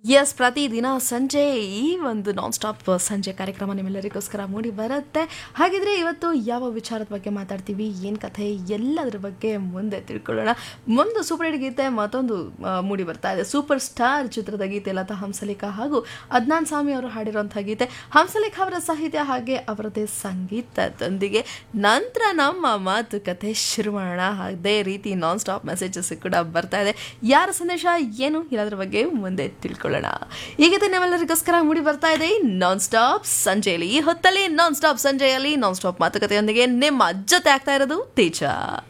S ಪ್ರತಿದಿನ ಸಂಜೆ ಈ ಒಂದು ನಾನ್ ಸ್ಟಾಪ್ ಸಂಜೆ ಕಾರ್ಯಕ್ರಮ ನಿಮ್ಮೆಲ್ಲರಿಗೋಸ್ಕರ ಮೂಡಿ ಬರುತ್ತೆ ಹಾಗಿದ್ರೆ ಇವತ್ತು ಯಾವ ವಿಚಾರದ ಬಗ್ಗೆ ಮಾತಾಡ್ತೀವಿ ಏನು ಕಥೆ ಎಲ್ಲದರ ಬಗ್ಗೆ ಮುಂದೆ ತಿಳ್ಕೊಳ್ಳೋಣ ಒಂದು ಸೂಪರ್ ಹಿಟ್ ಗೀತೆ ಮತ್ತೊಂದು ಆ, ಮೂಡಿ ಬರ್ತಾ ಇದೆ ಸೂಪರ್ ಸ್ಟಾರ್ ಚಿತ್ರದ ಗೀತೆ ಲತಾ ಹಂಸಲೇಖ ಹಾಗೂ ಅದ್ನಾನ್ ಸ್ವಾಮಿ ಅವರು ಹಾಡಿರುವಂತಹ ಗೀತೆ ಹಂಸಲೇಖ ಅವರ ಸಾಹಿತ್ಯ ಹಾಗೆ ಅವರದೇ ಸಂಗೀತದೊಂದಿಗೆ ನಂತರ ನಮ್ಮ ಮಾತುಕತೆ ಶುರು ಮಾಡೋಣ ಅದೇ ರೀತಿ ನಾನ್ ಸ್ಟಾಪ್ ಮೆಸೇಜಸ್ ಕೂಡ ಬರ್ತಾ ಇದೆ ಯಾರ ಸಂದೇಶ ಏನು ಇರೋದ್ರ ಬಗ್ಗೆ ಮುಂದೆ ತಿಳ್ಕೊಳ್ಳೋಣ ಈಗತೆ ನಾವೆಲ್ಲರಿಗೋಸ್ಕರ ಮೂಡಿ ಬರ್ತಾ ಇದೆ ನಾನ್ ಸ್ಟಾಪ್ ಸಂಜೆಯಲ್ಲಿ ಈ ಹೊತ್ತಲ್ಲಿ ನಾನ್ ಸ್ಟಾಪ್ ಸಂಜೆಯಲ್ಲಿ ನಾನ್ ಸ್ಟಾಪ್ ಮಾತುಕತೆಯೊಂದಿಗೆ ನಿಮ್ಮ ಜೊತೆ ಆಗ್ತಾ ಇರೋದು ತೇಜ